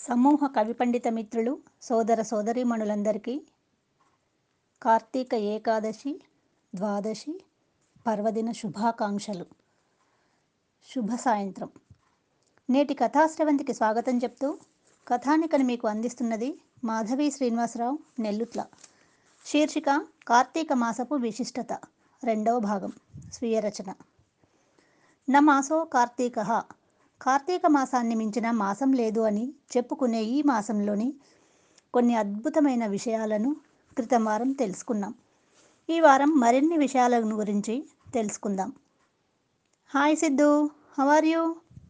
సమూహ కవి పండిత మిత్రులు సోదర సోదరీమణులందరికీ కార్తీక ఏకాదశి ద్వాదశి పర్వదిన శుభాకాంక్షలు శుభ సాయంత్రం నేటి కథాశ్రవంతికి స్వాగతం చెప్తూ కథానికను మీకు అందిస్తున్నది మాధవి శ్రీనివాసరావు నెల్లుట్ల శీర్షిక కార్తీక మాసపు విశిష్టత రెండవ భాగం స్వీయ రచన న మాసో కార్తీక కార్తీక మాసాన్ని మించిన మాసం లేదు అని చెప్పుకునే ఈ మాసంలోని కొన్ని అద్భుతమైన విషయాలను క్రితం వారం తెలుసుకున్నాం ఈ వారం మరిన్ని విషయాల గురించి తెలుసుకుందాం hi Siddhu how are you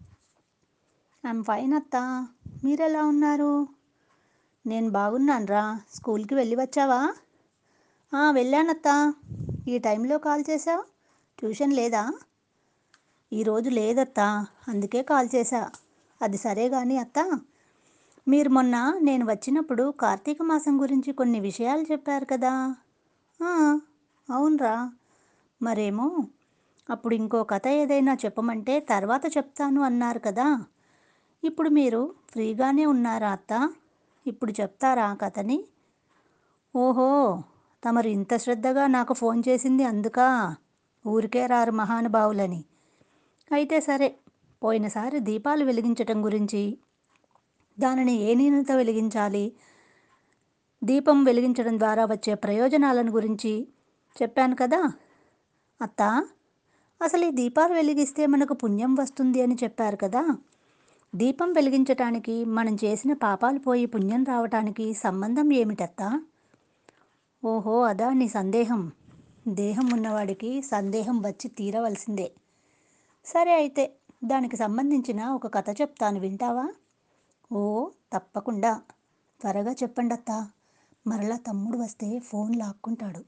I'm fine అత్త మీరెలా ఉన్నారు నేను బాగున్నాను రా స్కూల్కి వెళ్ళి వచ్చావా "ఆ, వెళ్ళానత్తా ఈ టైంలో కాల్ చేసావు ట్యూషన్ లేదా ఈరోజు లేదత్తా అందుకే కాల్ చేశా అది సరే కానీ అత్త మీరు మొన్న నేను వచ్చినప్పుడు కార్తీక మాసం గురించి కొన్ని విషయాలు చెప్పారు కదా "ఆ, అవునరా మరేమో అప్పుడు ఇంకో కథ ఏదైనా చెప్పమంటే తర్వాత చెప్తాను అన్నారు కదా ఇప్పుడు మీరు ఫ్రీగానే ఉన్నారా అత్త ఇప్పుడు చెప్తారా ఆ కథని ఓహో తమరు ఇంత శ్రద్ధగా నాకు ఫోన్ చేసింది అందుకా ఊరికే రారు మహానుభావులని అయితే సరే పోయినసారి దీపాలు వెలిగించటం గురించి దానిని ఏ నీళ్ళతో వెలిగించాలి దీపం వెలిగించడం ద్వారా వచ్చే ప్రయోజనాలను గురించి చెప్పాను కదా అత్త అసలు ఈ దీపాలు వెలిగిస్తే మనకు పుణ్యం వస్తుంది అని చెప్పారు కదా దీపం వెలిగించటానికి మనం చేసిన పాపాలు పోయి పుణ్యం రావటానికి సంబంధం ఏమిటత్తా ఓహో అదా నీ సందేహం దేహం ఉన్నవాడికి సందేహం వచ్చి తీరవలసిందే సరే అయితే దానికి సంబంధించిన ఒక కథ చెప్తాను వింటావా ఓ తప్పకుండా త్వరగా చెప్పండి అత్తా మరలా తమ్ముడు వస్తే ఫోన్ లాక్కుంటాడు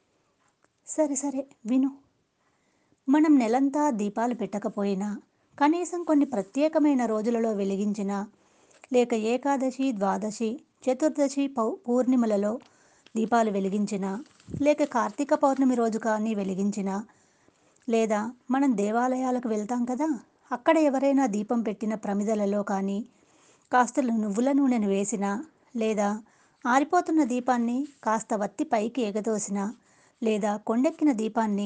సరే సరే విను మనం నెలంతా దీపాలు పెట్టకపోయినా కనీసం కొన్ని ప్రత్యేకమైన రోజులలో వెలిగించిన లేక ఏకాదశి ద్వాదశి చతుర్దశి పౌ పూర్ణిమలలో దీపాలు వెలిగించిన లేక కార్తీక పౌర్ణమి రోజు కానీ వెలిగించిన లేదా మనం దేవాలయాలకు వెళ్తాం కదా అక్కడ ఎవరైనా దీపం పెట్టిన ప్రమిదలలో కానీ కాస్త నువ్వుల నూనెను వేసిన లేదా ఆరిపోతున్న దీపాన్ని కాస్త వత్తి పైకి ఎగదోసిన లేదా కొండెక్కిన దీపాన్ని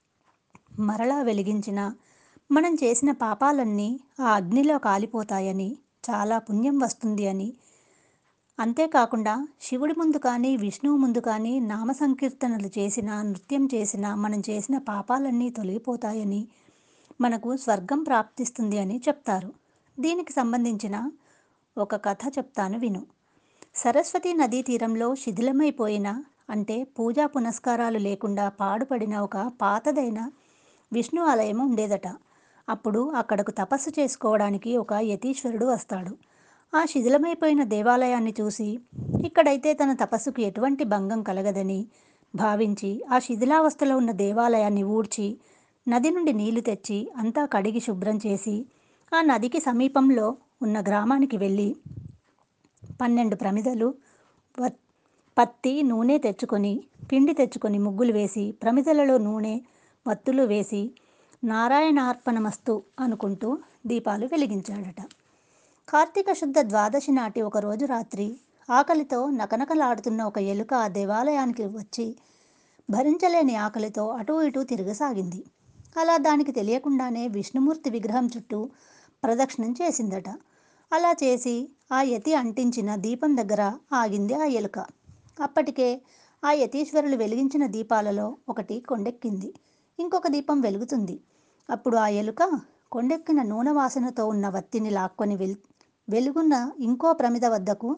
మరలా వెలిగించిన మనం చేసిన పాపాలన్నీ ఆ అగ్నిలో కాలిపోతాయని చాలా పుణ్యం వస్తుంది అని అంతేకాకుండా శివుడి ముందు కానీ విష్ణువు ముందు కానీ నామ సంకీర్తనలు చేసిన నృత్యం చేసిన మనం చేసిన పాపాలన్నీ తొలగిపోతాయని మనకు స్వర్గం ప్రాప్తిస్తుంది అని చెప్తారు దీనికి సంబంధించిన ఒక కథ చెప్తాను విను సరస్వతి నదీ తీరంలో శిథిలమైపోయిన అంటే పూజా పునస్కారాలు లేకుండా పాడుపడిన ఒక పాతదైన విష్ణు ఆలయం ఉండేదట అప్పుడు అక్కడకు తపస్సు చేసుకోవడానికి ఒక యతీశ్వరుడు వస్తాడు ఆ శిథిలమైపోయిన దేవాలయాన్ని చూసి ఇక్కడైతే తన తపస్సుకు ఎటువంటి భంగం కలగదని భావించి ఆ శిథిలావస్థలో ఉన్న దేవాలయాన్ని ఊడ్చి నది నుండి నీళ్లు తెచ్చి అంతా కడిగి శుభ్రం చేసి ఆ నదికి సమీపంలో ఉన్న గ్రామానికి వెళ్ళి పన్నెండు ప్రమిదలు వత్- పత్తి నూనె తెచ్చుకొని పిండి తెచ్చుకొని ముగ్గులు వేసి ప్రమిదలలో నూనె వత్తులు వేసి నారాయణార్పణమస్తు అనుకుంటూ దీపాలు వెలిగించాడట కార్తీక శుద్ధ ద్వాదశి నాటి ఒక రోజు రాత్రి ఆకలితో నకనకలాడుతున్న ఒక ఎలుక ఆ దేవాలయానికి వచ్చి భరించలేని ఆకలితో అటూ ఇటూ తిరగసాగింది అలా దానికి తెలియకుండానే విష్ణుమూర్తి విగ్రహం చుట్టూ ప్రదక్షిణం చేసిందట అలా చేసి ఆ యతి అంటించిన దీపం దగ్గర ఆగింది ఆ ఎలుక అప్పటికే ఆ యతీశ్వరులు వెలిగించిన దీపాలలో ఒకటి కొండెక్కింది ఇంకొక దీపం వెలుగుతుంది అప్పుడు ఆ ఎలుక కొండెక్కిన నూనె వాసనతో ఉన్న వత్తిని లాక్కొని వెల్ వెలుగున్న ఇంకో ప్రమిద వద్దకు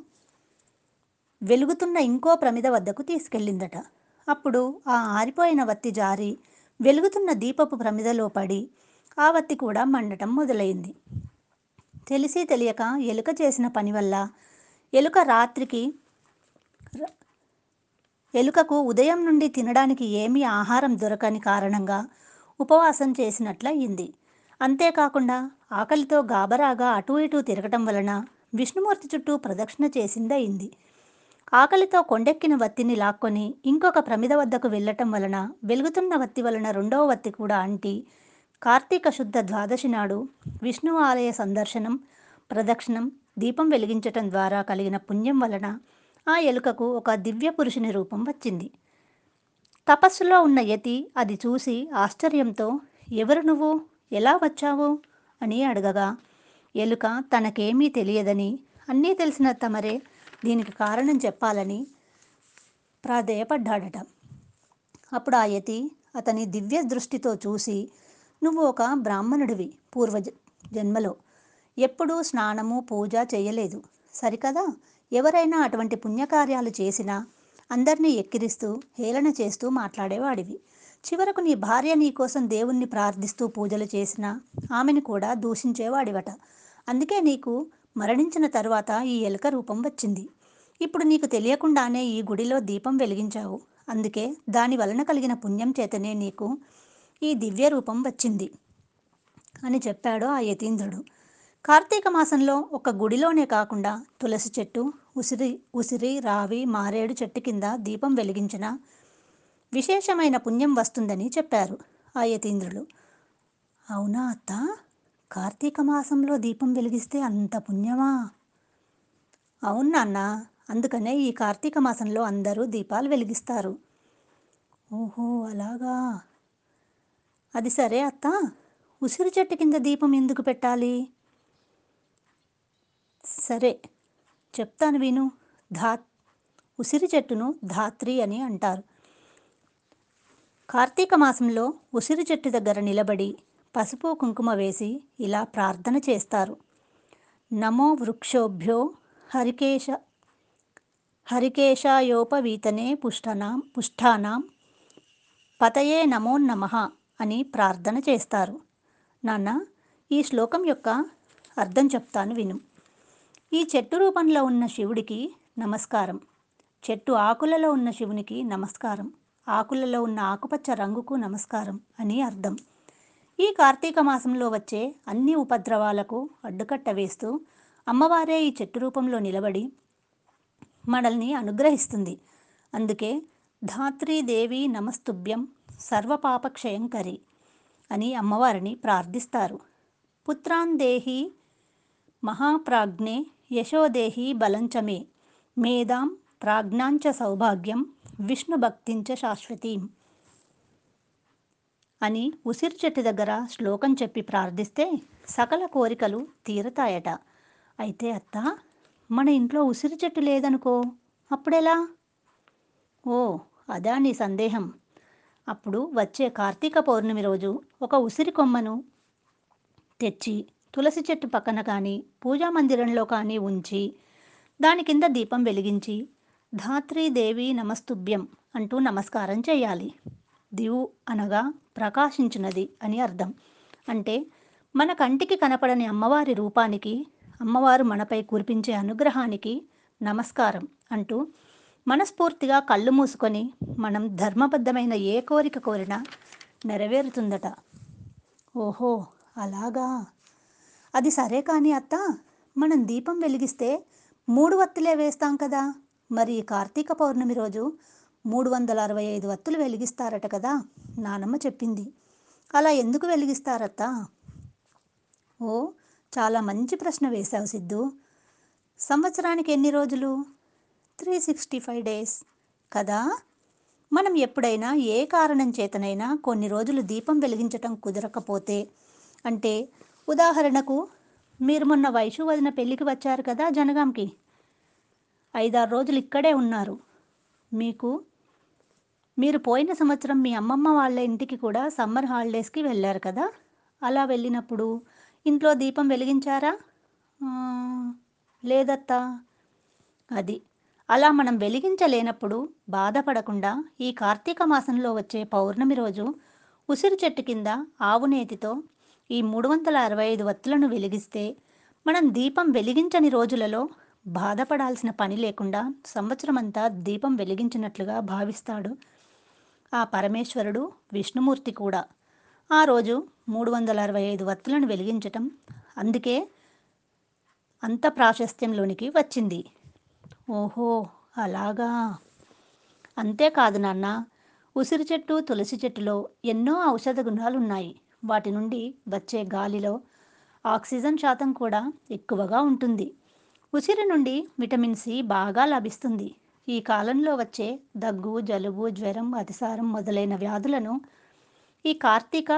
వెలుగుతున్న ఇంకో ప్రమిద వద్దకు తీసుకెళ్ళిందట అప్పుడు ఆ ఆరిపోయిన వత్తి జారి వెలుగుతున్న దీపపు ప్రమిదలో పడి ఆ వత్తి కూడా మండటం మొదలైంది తెలిసి తెలియక ఎలుక చేసిన పని వల్ల ఎలుక రాత్రికి ర- ఎలుకకు ఉదయం నుండి తినడానికి ఏమీ ఆహారం దొరకని కారణంగా ఉపవాసం చేసినట్లయింది అంతేకాకుండా ఆకలితో గాబరాగా అటూ ఇటూ తిరగటం వలన విష్ణుమూర్తి చుట్టూ ప్రదక్షిణ చేసిందయింది ఆకలితో కొండెక్కిన వత్తిని లాక్కొని ఇంకొక ప్రమిద వద్దకు వెళ్ళటం వలన వెలుగుతున్న వత్తి వలన రెండవ వత్తి కూడా అంటి కార్తీక శుద్ధ ద్వాదశి నాడు విష్ణు ఆలయ సందర్శనం ప్రదక్షిణం దీపం వెలిగించటం ద్వారా కలిగిన పుణ్యం వలన ఆ ఎలుకకు ఒక దివ్య పురుషుని రూపం వచ్చింది తపస్సులో ఉన్న యతి అది చూసి ఆశ్చర్యంతో ఎవరు నువ్వు ఎలా వచ్చావు అని అడగగా ఎలుక తనకేమీ తెలియదని అన్నీ తెలిసిన తమరే దీనికి కారణం చెప్పాలని ప్రాధేయపడ్డాడట అప్పుడు ఆ యతి అతని దివ్య దృష్టితో చూసి నువ్వు ఒక బ్రాహ్మణుడివి పూర్వ జ- జన్మలో ఎప్పుడూ స్నానము పూజ చేయలేదు సరికదా ఎవరైనా అటువంటి పుణ్యకార్యాలు చేసినా అందరినీ ఎక్కిరిస్తూ హేళన చేస్తూ మాట్లాడేవాడివి చివరకు నీ భార్య నీకోసం దేవుణ్ణి ప్రార్థిస్తూ పూజలు చేసినా ఆమెను కూడా దూషించేవాడివట అందుకే నీకు మరణించిన తరువాత ఈ ఎలుక రూపం వచ్చింది ఇప్పుడు నీకు తెలియకుండానే ఈ గుడిలో దీపం వెలిగించావు అందుకే దాని వలన కలిగిన పుణ్యం చేతనే నీకు ఈ దివ్య రూపం వచ్చింది అని చెప్పాడు ఆ యతీంద్రుడు కార్తీక మాసంలో ఒక గుడిలోనే కాకుండా తులసి చెట్టు ఉసిరి ఉసిరి రావి మారేడు చెట్టు కింద దీపం వెలిగించిన విశేషమైన పుణ్యం వస్తుందని చెప్పారు ఆ యతీంద్రులు అవునా అత్త కార్తీక మాసంలో దీపం వెలిగిస్తే అంత పుణ్యమా అవును నాన్న అందుకనే ఈ కార్తీక మాసంలో అందరూ దీపాలు వెలిగిస్తారు ఓహో అలాగా అది సరే అత్త ఉసిరి చెట్టు కింద దీపం ఎందుకు పెట్టాలి సరే చెప్తాను విను ధా ఉసిరి చెట్టును ధాత్రి అని అంటారు కార్తీక మాసంలో ఉసిరి చెట్టు దగ్గర నిలబడి పసుపు కుంకుమ వేసి ఇలా ప్రార్థన చేస్తారు నమో వృక్షోభ్యో హరికేశ హరికేశాయోపవీతనే పుష్టనాం పుష్టానాం పతయే నమో నమః అని ప్రార్థన చేస్తారు నాన్న ఈ శ్లోకం యొక్క అర్థం చెప్తాను విను ఈ చెట్టు రూపంలో ఉన్న శివుడికి నమస్కారం చెట్టు ఆకులలో ఉన్న శివునికి నమస్కారం ఆకులలో ఉన్న ఆకుపచ్చ రంగుకు నమస్కారం అని అర్థం ఈ కార్తీక మాసంలో వచ్చే అన్ని ఉపద్రవాలకు అడ్డుకట్ట వేస్తూ అమ్మవారే ఈ చెట్టు రూపంలో నిలబడి మనల్ని అనుగ్రహిస్తుంది అందుకే ధాత్రీదేవి నమస్తుభ్యం సర్వపాపక్షయంకరి అని అమ్మవారిని ప్రార్థిస్తారు పుత్రాన్ దేహి మహాప్రాజ్ఞే యశోదేహి బలంచమే మేధాం ప్రాజ్ఞాంచ సౌభాగ్యం విష్ణుభక్తించ శాశ్వతీం అని ఉసిరి చెట్టు దగ్గర శ్లోకం చెప్పి ప్రార్థిస్తే సకల కోరికలు తీరతాయట అయితే అత్త మన ఇంట్లో ఉసిరి చెట్టు లేదనుకో అప్పుడెలా ఓ అదా నీ సందేహం అప్పుడు వచ్చే కార్తీక పౌర్ణమి రోజు ఒక ఉసిరి కొమ్మను తెచ్చి తులసి చెట్టు పక్కన కానీ పూజా మందిరంలో కానీ ఉంచి దాని కింద దీపం వెలిగించి ధాత్రీదేవి నమస్తుభ్యం అంటూ నమస్కారం చేయాలి దివు అనగా ప్రకాశించినది అని అర్థం అంటే మన కంటికి కనపడని అమ్మవారి రూపానికి అమ్మవారు మనపై కురిపించే అనుగ్రహానికి నమస్కారం అంటూ మనస్ఫూర్తిగా కళ్ళు మూసుకొని మనం ధర్మబద్ధమైన ఏ కోరిక కోరినా నెరవేరుతుందట ఓహో అలాగా అది సరే కానీ అత్త మనం దీపం వెలిగిస్తే మూడు వత్తులే వేస్తాం కదా మరి ఈ కార్తీక పౌర్ణమి రోజు మూడు వందల అరవై ఐదు వత్తులు వెలిగిస్తారట కదా నానమ్మ చెప్పింది అలా ఎందుకు వెలిగిస్తారత్తా ఓ చాలా మంచి ప్రశ్న వేశావు సిద్ధు సంవత్సరానికి ఎన్ని రోజులు త్రీ సిక్స్టీ ఫైవ్ డేస్ కదా మనం ఎప్పుడైనా ఏ కారణం చేతనైనా కొన్ని రోజులు దీపం వెలిగించటం కుదరకపోతే అంటే ఉదాహరణకు మీరు మొన్న వైషు వదిన పెళ్ళికి వచ్చారు కదా జనగాంకి ఐదారు రోజులు ఇక్కడే ఉన్నారు మీకు మీరు పోయిన సంవత్సరం మీ అమ్మమ్మ వాళ్ళ ఇంటికి కూడా సమ్మర్ హాలిడేస్కి వెళ్ళారు కదా అలా వెళ్ళినప్పుడు ఇంట్లో దీపం వెలిగించారా ఆ, లేదత్తా అది అలా మనం వెలిగించలేనప్పుడు బాధపడకుండా ఈ కార్తీక మాసంలో వచ్చే పౌర్ణమి రోజు ఉసిరి చెట్టు కింద ఆవు నేతితో ఈ మూడు వందల అరవై ఐదు వత్తులను వెలిగిస్తే మనం దీపం వెలిగించని రోజులలో బాధపడాల్సిన పని లేకుండా సంవత్సరమంతా దీపం వెలిగించినట్లుగా భావిస్తాడు ఆ పరమేశ్వరుడు విష్ణుమూర్తి కూడా ఆ రోజు మూడు వందల అరవై ఐదు వత్తులను వెలిగించటం అందుకే అంత ప్రాశస్త్యంలోనికి వచ్చింది ఓహో అలాగా అంతేకాదు నాన్న ఉసిరి చెట్టు తులసి చెట్టులో ఎన్నో ఔషధ గుణాలు ఉన్నాయి వాటి నుండి వచ్చే గాలిలో ఆక్సిజన్ శాతం కూడా ఎక్కువగా ఉంటుంది ఉసిరి నుండి విటమిన్ సి బాగా లభిస్తుంది ఈ కాలంలో వచ్చే దగ్గు జలుబు జ్వరం అతిసారం మొదలైన వ్యాధులను ఈ కార్తీక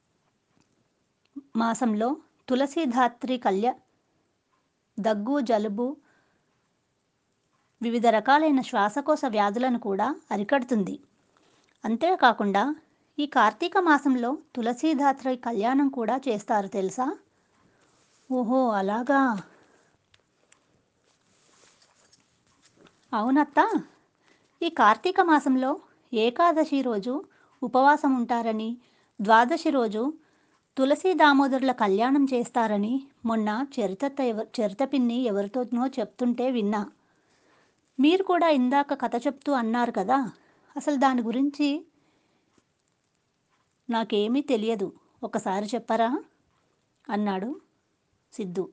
మాసంలో తులసీధాత్రి కళ్య దగ్గు జలుబు వివిధ రకాలైన శ్వాసకోశ వ్యాధులను కూడా అరికడుతుంది అంతేకాకుండా ఈ కార్తీక మాసంలో తులసీధాత్రి కళ్యాణం కూడా చేస్తారు తెలుసా ఓహో అలాగా అవునత్త ఈ కార్తీక మాసంలో ఏకాదశి రోజు ఉపవాసం ఉంటారని ద్వాదశి రోజు తులసి దామోదరుల కళ్యాణం చేస్తారని మొన్న చరిత చరిత పిన్ని ఎవరితోనో చెప్తుంటే విన్నా మీరు కూడా ఇందాక కథ చెప్తూ అన్నారు కదా అసలు దాని గురించి నాకేమీ తెలియదు ఒకసారి చెప్పరా అన్నాడు సిద్ధు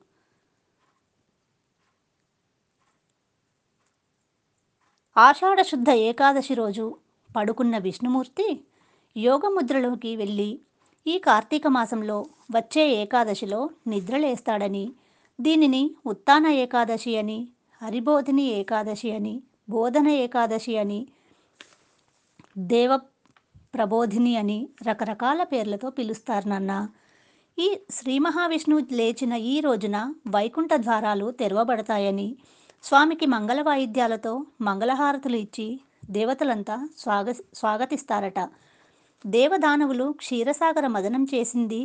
ఆషాఢశుద్ధ ఏకాదశి రోజు పడుకున్న విష్ణుమూర్తి యోగముద్రలోకి వెళ్ళి ఈ కార్తీక మాసంలో వచ్చే ఏకాదశిలో నిద్రలేస్తాడని దీనిని ఉత్తాన ఏకాదశి అని హరిబోధిని ఏకాదశి అని బోధన ఏకాదశి అని దేవ ప్రబోధిని అని రకరకాల పేర్లతో పిలుస్తారు నాన్న ఈ శ్రీ మహావిష్ణువు లేచిన ఈ రోజున వైకుంఠ ద్వారాలు తెరవబడతాయని స్వామికి మంగళ వాయిద్యాలతో మంగళహారతులు ఇచ్చి దేవతలంతా స్వాగ స్వాగతిస్తారట దేవదానవులు క్షీరసాగర మదనం చేసింది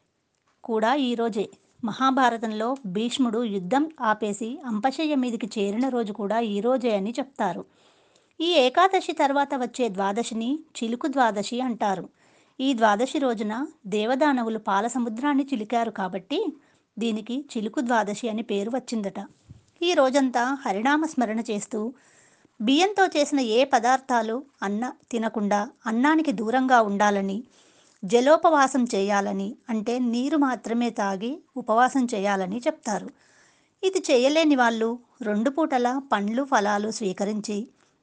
కూడా ఈరోజే మహాభారతంలో భీష్ముడు యుద్ధం ఆపేసి అంపశయ్య మీదికి చేరిన రోజు కూడా ఈరోజే అని చెప్తారు ఈ ఏకాదశి తర్వాత వచ్చే ద్వాదశిని చిలుకు ద్వాదశి అంటారు ఈ ద్వాదశి రోజున దేవదానవులు పాల సముద్రాన్ని చిలికారు కాబట్టి దీనికి చిలుకు ద్వాదశి అని పేరు వచ్చిందట ఈ రోజంతా హరినామ స్మరణ చేస్తూ బియ్యంతో చేసిన ఏ పదార్థాలు అన్న తినకుండా అన్నానికి దూరంగా ఉండాలని జలోపవాసం చేయాలని అంటే నీరు మాత్రమే తాగి ఉపవాసం చేయాలని చెప్తారు ఇది చేయలేని వాళ్ళు రెండు పూటల పండ్లు ఫలాలు స్వీకరించి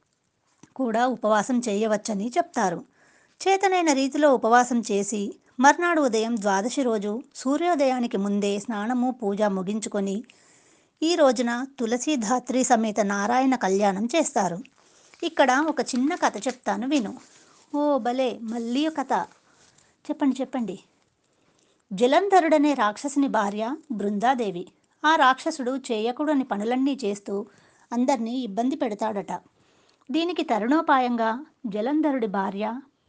కూడా ఉపవాసం చేయవచ్చని చెప్తారు చేతనైన రీతిలో ఉపవాసం చేసి మర్నాడు ఉదయం ద్వాదశి రోజు సూర్యోదయానికి ముందే స్నానము పూజ ముగించుకొని ఈ రోజున తులసీధాత్రి సమేత నారాయణ కళ్యాణం చేస్తారు ఇక్కడ ఒక చిన్న కథ చెప్తాను విను ఓ భలే మళ్ళీ కథ చెప్పండి చెప్పండి జలంధరుడనే రాక్షసుని భార్య బృందాదేవి ఆ రాక్షసుడు చేయకూడని పనులన్నీ చేస్తూ అందరినీ ఇబ్బంది పెడతాడట దీనికి తరుణోపాయంగా జలంధరుడి భార్య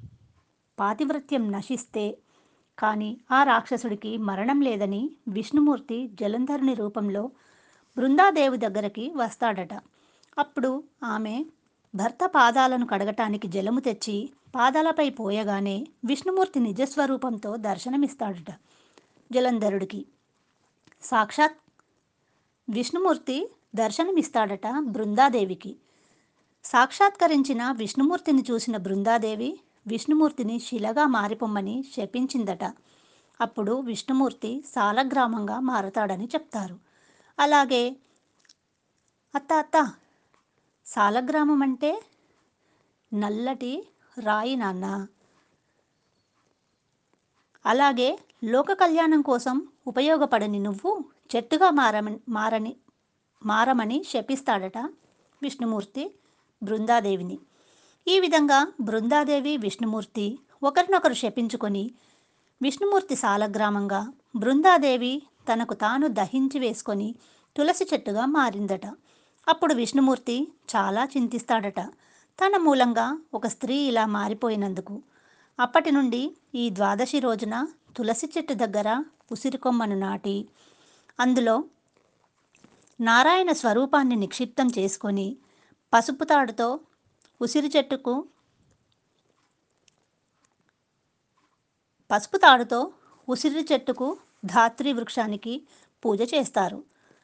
పాతివ్రత్యం నశిస్తే కానీ ఆ రాక్షసుడికి మరణం లేదని విష్ణుమూర్తి జలంధరుని రూపంలో బృందాదేవి దగ్గరికి వస్తాడట అప్పుడు ఆమె భర్త పాదాలను కడగటానికి జలము తెచ్చి పాదాలపై పోయగానే విష్ణుమూర్తి నిజస్వరూపంతో దర్శనమిస్తాడట జలంధరుడికి సాక్షాత్ విష్ణుమూర్తి దర్శనమిస్తాడట బృందాదేవికి సాక్షాత్కరించిన విష్ణుమూర్తిని చూసిన బృందాదేవి విష్ణుమూర్తిని శిలగా మారిపోమ్మని శపించిందట అప్పుడు విష్ణుమూర్తి సాలగ్రామంగా మారతాడని చెప్తారు అలాగే అత్త అత్త సాలగ్రామం అంటే నల్లటి రాయి నాన్న అలాగే లోక కళ్యాణం కోసం ఉపయోగపడని నువ్వు చెట్టుగా మారమని మారని మారమని శపిస్తాడట విష్ణుమూర్తి బృందాదేవిని ఈ విధంగా బృందాదేవి విష్ణుమూర్తి ఒకరినొకరు శపించుకొని విష్ణుమూర్తి సాలగ్రామంగా బృందాదేవి తనకు తాను దహించి వేసుకొని తులసి చెట్టుగా మారిందట అప్పుడు విష్ణుమూర్తి చాలా చింతిస్తాడట తన మూలంగా ఒక స్త్రీ ఇలా మారిపోయినందుకు అప్పటి నుండి ఈ ద్వాదశి రోజున తులసి చెట్టు దగ్గర ఉసిరికొమ్మను నాటి అందులో నారాయణ స్వరూపాన్ని నిక్షిప్తం చేసుకొని పసుపు తాడుతో ఉసిరి చెట్టుకు పసుపు తాడుతో ఉసిరి చెట్టుకు ధాత్రి వృక్షానికి పూజ చేస్తారు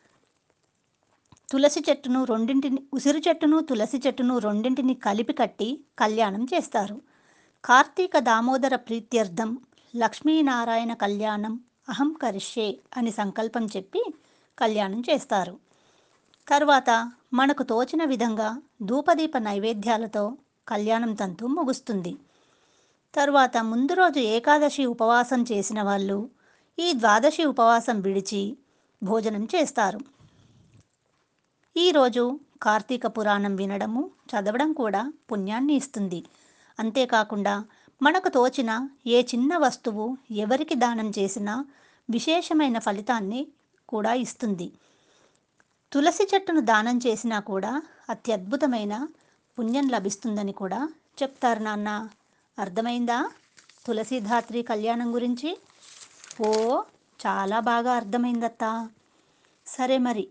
తులసి చెట్టును రెండింటిని ఉసిరి చెట్టును తులసి చెట్టును రెండింటిని కలిపి కట్టి కళ్యాణం చేస్తారు కార్తీక దామోదర ప్రీత్యర్థం లక్ష్మీనారాయణ కళ్యాణం అహం కరిష్యే అని సంకల్పం చెప్పి కళ్యాణం చేస్తారు తర్వాత మనకు తోచిన విధంగా ధూపదీప నైవేద్యాలతో కళ్యాణం తంతు ముగుస్తుంది తరువాత ముందు రోజు ఏకాదశి ఉపవాసం చేసిన వాళ్ళు ఈ ద్వాదశి ఉపవాసం విడిచి భోజనం చేస్తారు ఈరోజు కార్తీక పురాణం వినడము చదవడం కూడా పుణ్యాన్ని ఇస్తుంది అంతేకాకుండా మనకు తోచిన ఏ చిన్న వస్తువు ఎవరికి దానం చేసినా విశేషమైన ఫలితాన్ని కూడా ఇస్తుంది తులసి చెట్టును దానం చేసినా కూడా అత్యద్భుతమైన పుణ్యం లభిస్తుందని కూడా చెప్తారు నాన్న అర్థమైందా తులసీధాత్రి కళ్యాణం గురించి ఓ చాలా బాగా అర్థమైందత్తా సరే మరి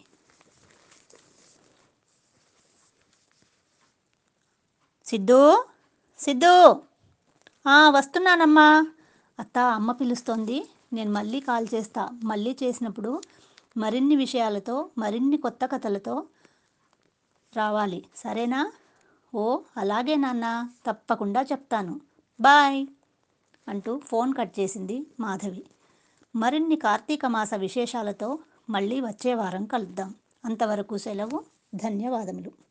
సిద్ధు సిద్ధు వస్తున్నానమ్మా అత్త అమ్మ పిలుస్తోంది నేను మళ్ళీ కాల్ చేస్తా మళ్ళీ చేసినప్పుడు మరిన్ని విషయాలతో మరిన్ని కొత్త కథలతో రావాలి సరేనా ఓ అలాగే నాన్న తప్పకుండా చెప్తాను బాయ్ అంటూ ఫోన్ కట్ చేసింది మాధవి మరిన్ని కార్తీక మాస విశేషాలతో మళ్ళీ వచ్చే వారం కలుద్దాం అంతవరకు సెలవు ధన్యవాదములు